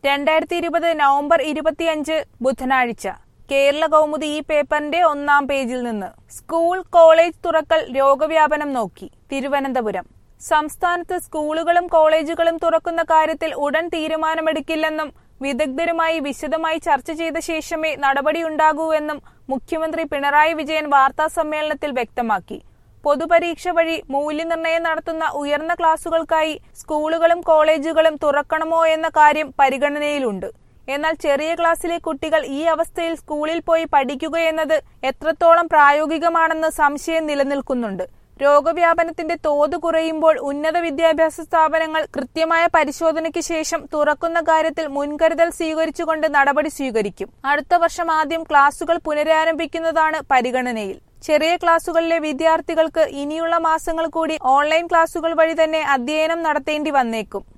രണ്ടായിരത്തി ഇരുപത് നവംബർ ഇരുപത്തിയഞ്ച് ബുധനാഴ്ച കേരള കൗമുദി ഈ പേപ്പറിന്റെ ഒന്നാം പേജിൽ നിന്ന് സ്കൂൾ കോളേജ് തുറക്കൽ രോഗവ്യാപനം നോക്കി തിരുവനന്തപുരം സംസ്ഥാനത്ത് സ്കൂളുകളും കോളേജുകളും തുറക്കുന്ന കാര്യത്തിൽ ഉടൻ തീരുമാനമെടുക്കില്ലെന്നും വിദഗ്ധരുമായി വിശദമായി ചർച്ച ചെയ്ത ശേഷമേ നടപടിയുണ്ടാകൂവെന്നും മുഖ്യമന്ത്രി പിണറായി വിജയൻ വാർത്താസമ്മേളനത്തിൽ വ്യക്തമാക്കി പൊതുപരീക്ഷ വഴി മൂല്യനിർണ്ണയം നടത്തുന്ന ഉയർന്ന ക്ലാസുകൾക്കായി സ്കൂളുകളും കോളേജുകളും തുറക്കണമോ എന്ന കാര്യം പരിഗണനയിലുണ്ട് എന്നാൽ ചെറിയ ക്ലാസ്സിലെ കുട്ടികൾ ഈ അവസ്ഥയിൽ സ്കൂളിൽ പോയി പഠിക്കുകയെന്നത് എത്രത്തോളം പ്രായോഗികമാണെന്ന് സംശയം നിലനിൽക്കുന്നുണ്ട് രോഗവ്യാപനത്തിന്റെ തോത് കുറയുമ്പോൾ ഉന്നത വിദ്യാഭ്യാസ സ്ഥാപനങ്ങൾ കൃത്യമായ പരിശോധനയ്ക്ക് ശേഷം തുറക്കുന്ന കാര്യത്തിൽ മുൻകരുതൽ സ്വീകരിച്ചുകൊണ്ട് നടപടി സ്വീകരിക്കും അടുത്ത വർഷം ആദ്യം ക്ലാസുകൾ പുനരാരംഭിക്കുന്നതാണ് പരിഗണനയിൽ ചെറിയ ക്ലാസുകളിലെ വിദ്യാർത്ഥികൾക്ക് ഇനിയുള്ള മാസങ്ങൾ കൂടി ഓൺലൈൻ ക്ലാസുകൾ വഴി തന്നെ അധ്യയനം നടത്തേണ്ടി വന്നേക്കും